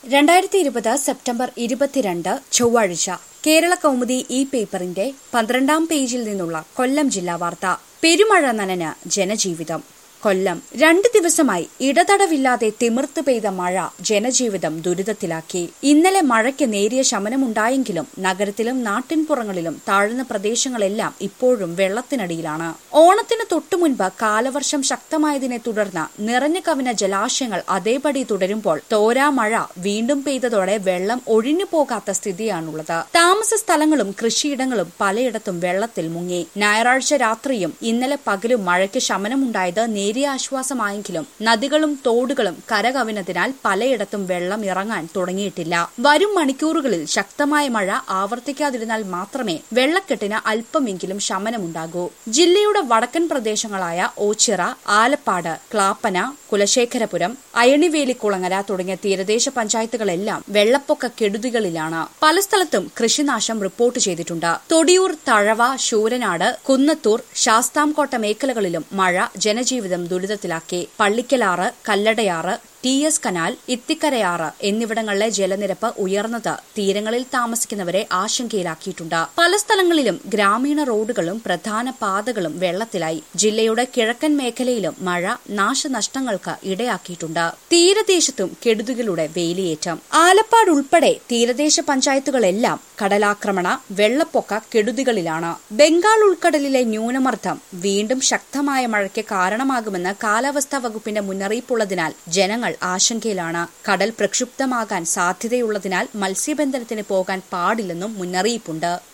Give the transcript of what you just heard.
രണ്ടായിരത്തി ഇരുപത് സെപ്റ്റംബർ ഇരുപത്തിരണ്ട് ചൊവ്വാഴ്ച കേരള കൗമുദി ഈ പേപ്പറിന്റെ പന്ത്രണ്ടാം പേജിൽ നിന്നുള്ള കൊല്ലം ജില്ലാ വാർത്ത പെരുമഴ നനന് ജനജീവിതം കൊല്ലം രണ്ട് ദിവസമായി ഇടതടവില്ലാതെ തിമിർത്ത് പെയ്ത മഴ ജനജീവിതം ദുരിതത്തിലാക്കി ഇന്നലെ മഴയ്ക്ക് നേരിയ ശമനമുണ്ടായെങ്കിലും നഗരത്തിലും നാട്ടിൻപുറങ്ങളിലും താഴ്ന്ന പ്രദേശങ്ങളെല്ലാം ഇപ്പോഴും വെള്ളത്തിനടിയിലാണ് ഓണത്തിന് തൊട്ടുമുൻപ് കാലവർഷം ശക്തമായതിനെ തുടർന്ന് നിറഞ്ഞു കവിന ജലാശയങ്ങൾ അതേപടി തുടരുമ്പോൾ തോരാ മഴ വീണ്ടും പെയ്തതോടെ വെള്ളം ഒഴിഞ്ഞു പോകാത്ത സ്ഥിതിയാണുള്ളത് താമസ സ്ഥലങ്ങളും കൃഷിയിടങ്ങളും പലയിടത്തും വെള്ളത്തിൽ മുങ്ങി ഞായറാഴ്ച രാത്രിയും ഇന്നലെ പകലും മഴയ്ക്ക് ശമനമുണ്ടായത് നേരിയ ആശ്വാസമായെങ്കിലും നദികളും തോടുകളും കരകവിനതിനാൽ പലയിടത്തും വെള്ളം ഇറങ്ങാൻ തുടങ്ങിയിട്ടില്ല വരും മണിക്കൂറുകളിൽ ശക്തമായ മഴ ആവർത്തിക്കാതിരുന്നാൽ മാത്രമേ വെള്ളക്കെട്ടിന് അല്പമെങ്കിലും ശമനമുണ്ടാകൂ ജില്ലയുടെ വടക്കൻ പ്രദേശങ്ങളായ ഓച്ചിറ ആലപ്പാട് ക്ലാപ്പന കുലശേഖരപുരം അയണിവേലിക്കുളങ്ങര തുടങ്ങിയ തീരദേശ പഞ്ചായത്തുകളെല്ലാം വെള്ളപ്പൊക്ക കെടുതികളിലാണ് പല സ്ഥലത്തും കൃഷിനാശം റിപ്പോർട്ട് ചെയ്തിട്ടുണ്ട് തൊടിയൂർ തഴവ ശൂരനാട് കുന്നത്തൂർ ശാസ്താംകോട്ട മേഖലകളിലും മഴ ജനജീവിതം ദുരിതത്തിലാക്കി Pallikkalar Kalladayar T S canal Ithikkarayar എന്നിവിടങ്ങളിലെ ജലനിരപ്പ് ഉയർന്നത് തീരങ്ങളിൽ താമസിക്കുന്നവരെ ആശങ്കയിലാക്കിയിട്ടുണ്ട് പല സ്ഥലങ്ങളിലും ഗ്രാമീണ റോഡുകളും പ്രധാന പാതകളും വെള്ളത്തിലായി ജില്ലയുടെ കിഴക്കൻ മേഖലയിലും മഴ നാശനഷ്ടങ്ങൾക്ക് ഇടയാക്കിയിട്ടുണ്ട് തീരദേശത്തും കെടുതികളുടെ വേലിയേറ്റം ആലപ്പാട് ഉൾപ്പെടെ തീരദേശ പഞ്ചായത്തുകളെല്ലാം കടലാക്രമണ വെള്ളപ്പൊക്ക കെടുതികളിലാണ് ബംഗാൾ ഉൾക്കടലിലെ ന്യൂനമർദ്ദം വീണ്ടും ശക്തമായ മഴയ്ക്ക് കാരണമാകുമെന്ന് കാലാവസ്ഥാ വകുപ്പിന്റെ മുന്നറിയിപ്പുള്ളതിനാൽ ജനങ്ങൾ ആശങ്കയിലാണ് കടൽ പ്രക്ഷുബ്ധമാകാൻ സാധ്യതയുള്ളതിനാൽ മത്സ്യബന്ധനത്തിന് പോകാൻ പാടില്ലെന്നും മുന്നറിയിപ്പുണ്ട്